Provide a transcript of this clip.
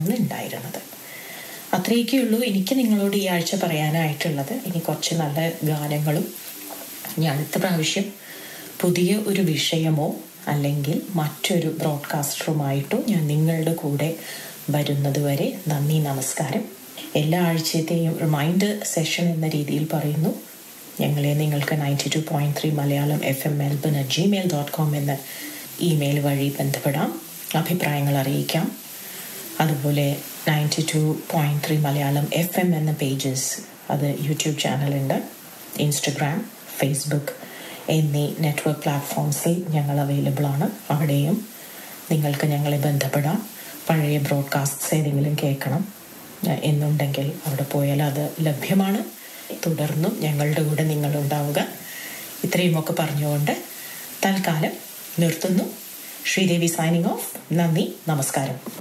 ഉണ്ടായിരുന്നത് അത്രയൊക്കെ ഉള്ളൂ എനിക്ക് നിങ്ങളോട് ഈ ആഴ്ച പറയാനായിട്ടുള്ളത് ഇനി കുറച്ച് നല്ല ഗാനങ്ങളും ഇനി അടുത്ത പ്രാവശ്യം പുതിയ ഒരു വിഷയമോ അല്ലെങ്കിൽ മറ്റൊരു ബ്രോഡ്കാസ്റ്ററുമായിട്ടോ ഞാൻ നിങ്ങളുടെ കൂടെ വരുന്നത് വരെ നന്ദി നമസ്കാരം എല്ലാ ആഴ്ചത്തെയും റിമൈൻഡർ സെഷൻ എന്ന രീതിയിൽ പറയുന്നു ഞങ്ങളെ നിങ്ങൾക്ക് ninety two point three Malayalam F M Melbourne at Gmail dot com എന്ന ഇമെയിൽ വഴി ബന്ധപ്പെടാം അഭിപ്രായങ്ങൾ അറിയിക്കാം അതുപോലെ ninety two point three Malayalam F M എന്ന പേജസ് അത് യൂട്യൂബ് ചാനലുണ്ട് ഇൻസ്റ്റഗ്രാം ഫേസ്ബുക്ക് എന്നീ നെറ്റ്വർക്ക് പ്ലാറ്റ്ഫോംസിൽ ഞങ്ങൾ അവൈലബിൾ ആണ് അവിടെയും നിങ്ങൾക്ക് ഞങ്ങളെ ബന്ധപ്പെടാം പഴയ ബ്രോഡ്കാസ്റ്റ്സ് ഏതെങ്കിലും കേൾക്കണം എന്നുണ്ടെങ്കിൽ അവിടെ പോയാൽ അത് ലഭ്യമാണ് തുടർന്നും ഞങ്ങളുടെ കൂടെ നിങ്ങളുണ്ടാവുക ഇത്രയുമൊക്കെ പറഞ്ഞുകൊണ്ട് തൽക്കാലം നിർത്തുന്നു ശ്രീദേവി സൈനിങ് ഓഫ് നന്ദി നമസ്കാരം